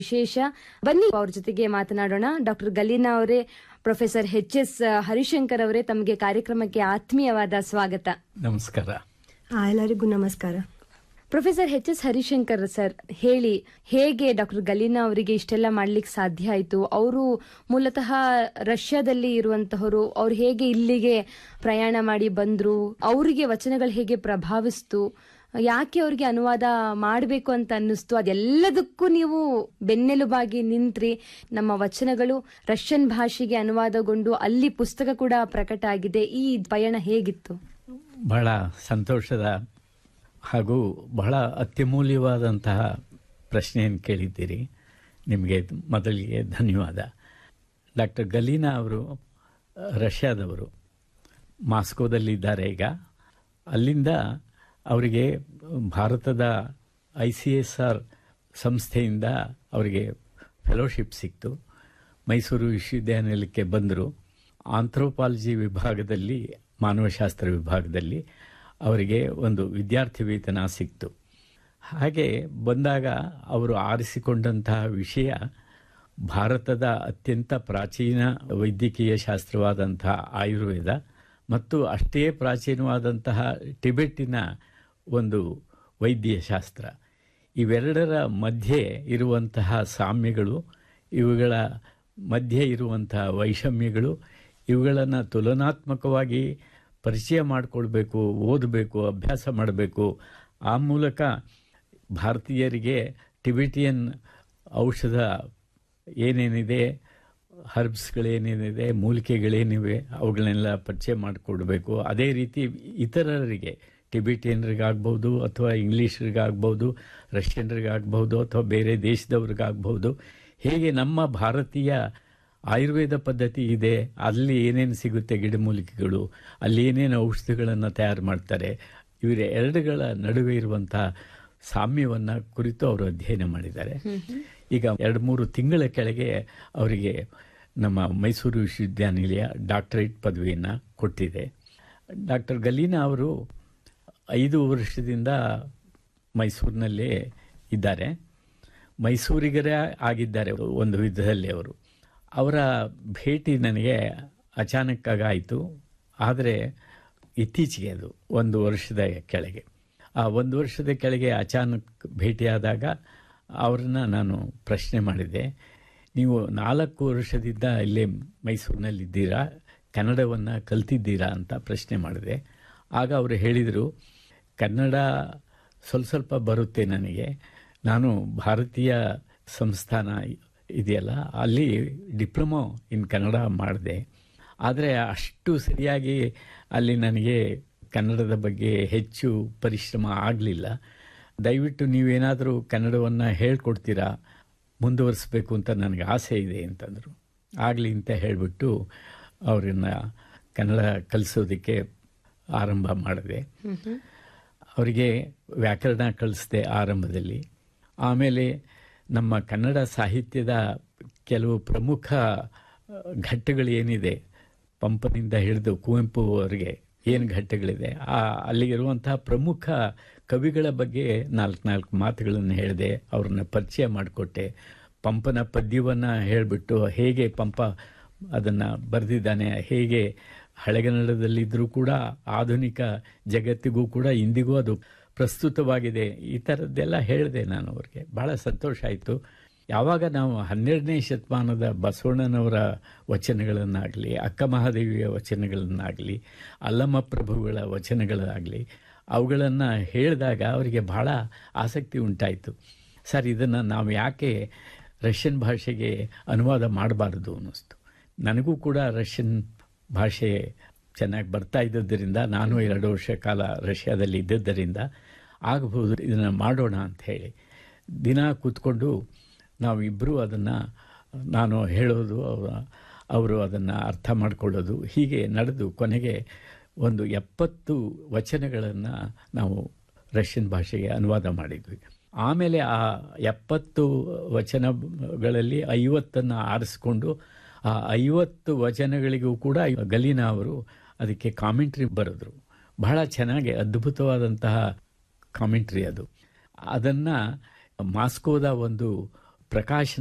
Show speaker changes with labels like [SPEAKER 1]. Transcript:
[SPEAKER 1] ವಿಶೇಷ ಬನ್ನಿ ಅವ್ರ ಜೊತೆಗೆ ಮಾತನಾಡೋಣ ಡಾಕ್ಟರ್ ಗಲೀನಾ ಅವರೇ ಪ್ರೊಫೆಸರ್ ಎಚ್ ಎಸ್ ಹರಿಶಂಕರ್ ಅವರೇ ತಮಗೆ ಕಾರ್ಯಕ್ರಮಕ್ಕೆ ಆತ್ಮೀಯವಾದ ಸ್ವಾಗತ
[SPEAKER 2] ನಮಸ್ಕಾರ
[SPEAKER 3] ಹಾ ಎಲ್ಲರಿಗೂ ನಮಸ್ಕಾರ
[SPEAKER 1] professor H S Harishankar sir ಹೇಳಿ ಹೇಗೆ ಡಾಕ್ಟರ್ ಗಲೀನಾ ಅವರಿಗೆ ಇಷ್ಟೆಲ್ಲ ಮಾಡ್ಲಿಕ್ಕೆ ಸಾಧ್ಯ ಆಯ್ತು ಅವರು ಮೂಲತಃ ರಷ್ಯಾದಲ್ಲಿ ಇರುವಂತಹವರು ಅವ್ರು ಹೇಗೆ ಇಲ್ಲಿಗೆ ಪ್ರಯಾಣ ಮಾಡಿ ಬಂದ್ರು ಅವರಿಗೆ ವಚನಗಳು ಹೇಗೆ ಪ್ರಭಾವಿಸ್ತು ಯಾಕೆ ಅವ್ರಿಗೆ ಅನುವಾದ ಮಾಡಬೇಕು ಅಂತ ಅನ್ನಿಸ್ತು ಅದೆಲ್ಲದಕ್ಕೂ ನೀವು ಬೆನ್ನೆಲುಬಾಗಿ ನಿಂತ್ರಿ ನಮ್ಮ ವಚನಗಳು ರಷ್ಯನ್ ಭಾಷೆಗೆ ಅನುವಾದಗೊಂಡು ಅಲ್ಲಿ ಪುಸ್ತಕ ಕೂಡ ಪ್ರಕಟ ಆಗಿದೆ ಈ ಪಯಣ ಹೇಗಿತ್ತು
[SPEAKER 2] ಬಹಳ ಸಂತೋಷದ ಹಾಗೂ ಬಹಳ ಅತ್ಯಮೂಲ್ಯವಾದಂತಹ ಪ್ರಶ್ನೆಯನ್ನು ಕೇಳಿದ್ದೀರಿ ನಿಮಗೆ ಮೊದಲಿಗೆ ಧನ್ಯವಾದ ಡಾಕ್ಟರ್ ಗಲೀನಾ ಅವರು ರಷ್ಯಾದವರು ಮಾಸ್ಕೋದಲ್ಲಿದ್ದಾರೆ ಈಗ ಅಲ್ಲಿಂದ ಅವರಿಗೆ ಭಾರತದ ಐ ಸಿ ಎಸ್ ಆರ್ ಸಂಸ್ಥೆಯಿಂದ ಅವರಿಗೆ ಫೆಲೋಶಿಪ್ ಸಿಕ್ತು ಮೈಸೂರು ವಿಶ್ವವಿದ್ಯಾನಿಲಯಕ್ಕೆ ಬಂದರು ಆಂಥ್ರೋಪಾಲಜಿ ವಿಭಾಗದಲ್ಲಿ ಮಾನವಶಾಸ್ತ್ರ ವಿಭಾಗದಲ್ಲಿ ಅವರಿಗೆ ಒಂದು ವಿದ್ಯಾರ್ಥಿ ವೇತನ ಸಿಕ್ತು ಹಾಗೆ ಬಂದಾಗ ಅವರು ಆರಿಸಿಕೊಂಡಂತಹ ವಿಷಯ ಭಾರತದ ಅತ್ಯಂತ ಪ್ರಾಚೀನ ವೈದ್ಯಕೀಯ ಶಾಸ್ತ್ರವಾದಂತಹ ಆಯುರ್ವೇದ ಮತ್ತು ಅಷ್ಟೇ ಪ್ರಾಚೀನವಾದಂತಹ ಟಿಬೆಟ್ಟಿನ ಒಂದು ವೈದ್ಯಶಾಸ್ತ್ರ ಇವೆರಡರ ಮಧ್ಯೆ ಇರುವಂತಹ ಸಾಮ್ಯಗಳು ಇವುಗಳ ಮಧ್ಯೆ ಇರುವಂತಹ ವೈಷಮ್ಯಗಳು ಇವುಗಳನ್ನು ತುಲನಾತ್ಮಕವಾಗಿ ಪರಿಚಯ ಮಾಡಿಕೊಳ್ಬೇಕು ಓದಬೇಕು ಅಭ್ಯಾಸ ಮಾಡಬೇಕು ಆ ಮೂಲಕ ಭಾರತೀಯರಿಗೆ ಟಿಬೆಟಿಯನ್ ಔಷಧ ಏನೇನಿದೆ ಹರ್ಬ್ಸ್ಗಳೇನೇನಿದೆ ಮೂಲಿಕೆಗಳೇನಿವೆ ಅವುಗಳನ್ನೆಲ್ಲ ಪರಿಚಯ ಮಾಡಿಕೊಡ್ಬೇಕು ಅದೇ ರೀತಿ ಇತರರಿಗೆ ಟಿಬೆಟಿಯನ್ರಿಗಾಗ್ಬೋದು ಅಥವಾ ಇಂಗ್ಲೀಷರಿಗಾಗ್ಬೋದು ರಷ್ಯನ್ರಿಗಾಗ್ಬೋದು ಅಥವಾ ಬೇರೆ ದೇಶದವ್ರಿಗಾಗ್ಬೋದು ಹೇಗೆ ನಮ್ಮ ಭಾರತೀಯ ಆಯುರ್ವೇದ ಪದ್ಧತಿ ಇದೆ ಅಲ್ಲಿ ಏನೇನು ಸಿಗುತ್ತೆ ಗಿಡಮೂಲಿಕೆಗಳು ಅಲ್ಲಿ ಏನೇನು ಔಷಧಿಗಳನ್ನು ತಯಾರು ಮಾಡ್ತಾರೆ ಇವರ ಎರಡುಗಳ ನಡುವೆ ಇರುವಂತಹ ಸಾಮ್ಯವನ್ನು ಕುರಿತು ಅವರು ಅಧ್ಯಯನ ಮಾಡಿದ್ದಾರೆ ಈಗ ಎರಡು ಮೂರು ತಿಂಗಳ ಕೆಳಗೆ ಅವರಿಗೆ ನಮ್ಮ ಮೈಸೂರು ವಿಶ್ವವಿದ್ಯಾನಿಲಯ ಡಾಕ್ಟರೇಟ್ ಪದವಿಯನ್ನು ಕೊಟ್ಟಿದೆ ಡಾಕ್ಟರ್ ಗಲೀನಾ ಅವರು ಐದು ವರ್ಷದಿಂದ ಮೈಸೂರಿನಲ್ಲೇ ಇದ್ದಾರೆ ಮೈಸೂರಿಗರೇ ಆಗಿದ್ದಾರೆ ಒಂದು ವಿಧದಲ್ಲಿ ಅವರು ಅವರ ಭೇಟಿ ನನಗೆ ಅಚಾನಕ್ಕಾಗಿ ಆಯಿತು ಆದರೆ ಇತ್ತೀಚೆಗೆ ಅದು ಒಂದು ವರ್ಷದ ಕೆಳಗೆ ಆ ಒಂದು ವರ್ಷದ ಕೆಳಗೆ ಅಚಾನಕ್ ಭೇಟಿಯಾದಾಗ ಅವ್ರನ್ನ ನಾನು ಪ್ರಶ್ನೆ ಮಾಡಿದೆ ನೀವು ನಾಲ್ಕು ವರ್ಷದಿಂದ ಇಲ್ಲೇ ಮೈಸೂರಿನಲ್ಲಿದ್ದೀರಾ ಕನ್ನಡವನ್ನು ಕಲ್ತಿದ್ದೀರಾ ಅಂತ ಪ್ರಶ್ನೆ ಮಾಡಿದೆ ಆಗ ಅವರು ಹೇಳಿದರು ಕನ್ನಡ ಸ್ವಲ್ಪ ಸ್ವಲ್ಪ ಬರುತ್ತೆ ನನಗೆ ನಾನು ಭಾರತೀಯ ಸಂಸ್ಥಾನ ಇದೆಯಲ್ಲ ಅಲ್ಲಿ ಡಿಪ್ಲೊಮೊ ಇನ್ ಕನ್ನಡ ಮಾಡಿದೆ ಆದರೆ ಅಷ್ಟು ಸರಿಯಾಗಿ ಅಲ್ಲಿ ನನಗೆ ಕನ್ನಡದ ಬಗ್ಗೆ ಹೆಚ್ಚು ಪರಿಶ್ರಮ ಆಗಲಿಲ್ಲ ದಯವಿಟ್ಟು ನೀವೇನಾದರೂ ಕನ್ನಡವನ್ನು ಹೇಳ್ಕೊಡ್ತೀರಾ ಮುಂದುವರಿಸ್ಬೇಕು ಅಂತ ನನಗೆ ಆಸೆ ಇದೆ ಅಂತಂದರು ಆಗಲಿ ಅಂತ ಹೇಳಿಬಿಟ್ಟು ಅವರನ್ನ ಕನ್ನಡ ಕಲಿಸೋದಕ್ಕೆ ಆರಂಭ ಮಾಡಿದೆ ಅವರಿಗೆ ವ್ಯಾಕರಣ ಕಲಿಸಿದೆ ಆರಂಭದಲ್ಲಿ ಆಮೇಲೆ ನಮ್ಮ ಕನ್ನಡ ಸಾಹಿತ್ಯದ ಕೆಲವು ಪ್ರಮುಖ ಘಟ್ಟಗಳು ಏನಿದೆ ಪಂಪನಿಂದ ಹಿಡಿದು ಕುವೆಂಪು ಅವರಿಗೆ ಏನು ಘಟ್ಟಗಳಿದೆ ಆ ಅಲ್ಲಿರುವಂತಹ ಪ್ರಮುಖ ಕವಿಗಳ ಬಗ್ಗೆ ನಾಲ್ಕು ನಾಲ್ಕು ಮಾತುಗಳನ್ನು ಹೇಳಿದೆ ಅವ್ರನ್ನ ಪರಿಚಯ ಮಾಡಿಕೊಟ್ಟೆ ಪಂಪನ ಪದ್ಯವನ್ನು ಹೇಳಿಬಿಟ್ಟು ಹೇಗೆ ಪಂಪ ಅದನ್ನು ಬರೆದಿದ್ದಾನೆ ಹೇಗೆ ಹಳೆಗನ್ನಡದಲ್ಲಿದ್ದರೂ ಕೂಡ ಆಧುನಿಕ ಜಗತ್ತಿಗೂ ಕೂಡ ಇಂದಿಗೂ ಅದು ಪ್ರಸ್ತುತವಾಗಿದೆ ಈ ಥರದ್ದೆಲ್ಲ ಹೇಳಿದೆ ನಾನು ಅವ್ರಿಗೆ ಭಾಳ ಸಂತೋಷ ಆಯಿತು ಯಾವಾಗ ನಾವು ಹನ್ನೆರಡನೇ ಶತಮಾನದ ಬಸವಣ್ಣನವರ ವಚನಗಳನ್ನಾಗಲಿ ಅಕ್ಕ ಮಹಾದೇವಿಯ ವಚನಗಳನ್ನಾಗಲಿ ಅಲ್ಲಮ್ಮ ಪ್ರಭುಗಳ ವಚನಗಳಾಗಲಿ ಅವುಗಳನ್ನು ಹೇಳಿದಾಗ ಅವರಿಗೆ ಬಹಳ ಆಸಕ್ತಿ ಉಂಟಾಯಿತು ಸರ್ ಇದನ್ನು ನಾವು ಯಾಕೆ ರಷ್ಯನ್ ಭಾಷೆಗೆ ಅನುವಾದ ಮಾಡಬಾರ್ದು ಅನ್ನಿಸ್ತು ನನಗೂ ಕೂಡ ರಷ್ಯನ್ ಭಾಷೆ ಚೆನ್ನಾಗಿ ಬರ್ತಾ ಇದ್ದದ್ದರಿಂದ ನಾನು ಎರಡು ವರ್ಷ ಕಾಲ ರಷ್ಯಾದಲ್ಲಿ ಇದ್ದದ್ದರಿಂದ ಆಗಬಹುದು ಇದನ್ನು ಮಾಡೋಣ ಅಂತ ಹೇಳಿ ದಿನ ಕೂತ್ಕೊಂಡು ನಾವಿಬ್ಬರೂ ಅದನ್ನು ನಾನು ಹೇಳೋದು ಅವರು ಅದನ್ನು ಅರ್ಥ ಮಾಡಿಕೊಳ್ಳೋದು ಹೀಗೆ ನಡೆದು ಕೊನೆಗೆ ಒಂದು ಎಪ್ಪತ್ತು ವಚನಗಳನ್ನು ನಾವು ರಷ್ಯನ್ ಭಾಷೆಗೆ ಅನುವಾದ ಮಾಡಿದ್ವಿ ಆಮೇಲೆ ಆ ಎಪ್ಪತ್ತು ವಚನಗಳಲ್ಲಿ ಐವತ್ತನ್ನು ಆರಿಸ್ಕೊಂಡು ಆ ಐವತ್ತು ವಚನಗಳಿಗೂ ಕೂಡ ಗಲೀನಾ ಅವರು ಅದಕ್ಕೆ ಕಾಮೆಂಟ್ರಿ ಬರೆದ್ರು ಬಹಳ ಚೆನ್ನಾಗಿ ಅದ್ಭುತವಾದಂತಹ ಕಾಮೆಂಟ್ರಿ ಅದು ಅದನ್ನು ಮಾಸ್ಕೋದ ಒಂದು ಪ್ರಕಾಶ್